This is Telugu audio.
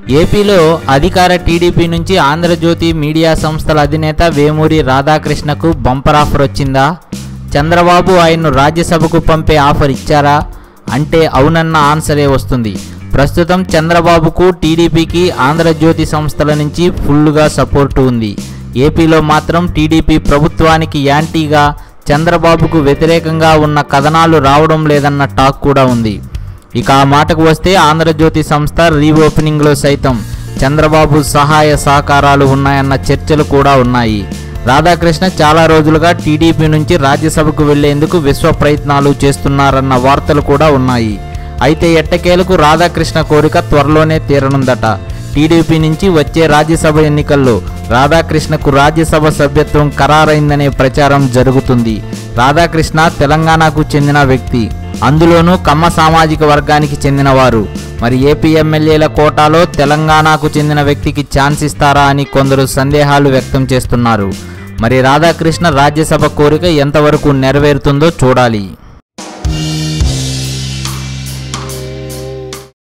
ఏపీలో అధికార టీడీపీ నుంచి ఆంధ్రజ్యోతి మీడియా సంస్థల అధినేత వేమూరి రాధాకృష్ణకు బంపర్ ఆఫర్ వచ్చిందా చంద్రబాబు ఆయన్ను రాజ్యసభకు పంపే ఆఫర్ ఇచ్చారా అంటే అవునన్న ఆన్సరే వస్తుంది ప్రస్తుతం చంద్రబాబుకు టీడీపీకి ఆంధ్రజ్యోతి సంస్థల నుంచి ఫుల్గా సపోర్టు ఉంది ఏపీలో మాత్రం టీడీపీ ప్రభుత్వానికి యాంటీగా చంద్రబాబుకు వ్యతిరేకంగా ఉన్న కథనాలు రావడం లేదన్న టాక్ కూడా ఉంది ఇక ఆ మాటకు వస్తే ఆంధ్రజ్యోతి సంస్థ రీఓపెనింగ్లో సైతం చంద్రబాబు సహాయ సహకారాలు ఉన్నాయన్న చర్చలు కూడా ఉన్నాయి రాధాకృష్ణ చాలా రోజులుగా టీడీపీ నుంచి రాజ్యసభకు వెళ్లేందుకు విశ్వ ప్రయత్నాలు చేస్తున్నారన్న వార్తలు కూడా ఉన్నాయి అయితే ఎట్టకేలకు రాధాకృష్ణ కోరిక త్వరలోనే తీరనుందట టీడీపీ నుంచి వచ్చే రాజ్యసభ ఎన్నికల్లో రాధాకృష్ణకు రాజ్యసభ సభ్యత్వం ఖరారైందనే ప్రచారం జరుగుతుంది రాధాకృష్ణ తెలంగాణకు చెందిన వ్యక్తి అందులోనూ కమ్మ సామాజిక వర్గానికి చెందినవారు మరి ఏపీ ఎమ్మెల్యేల కోటాలో తెలంగాణకు చెందిన వ్యక్తికి ఛాన్స్ ఇస్తారా అని కొందరు సందేహాలు వ్యక్తం చేస్తున్నారు మరి రాధాకృష్ణ రాజ్యసభ కోరిక ఎంతవరకు నెరవేరుతుందో చూడాలి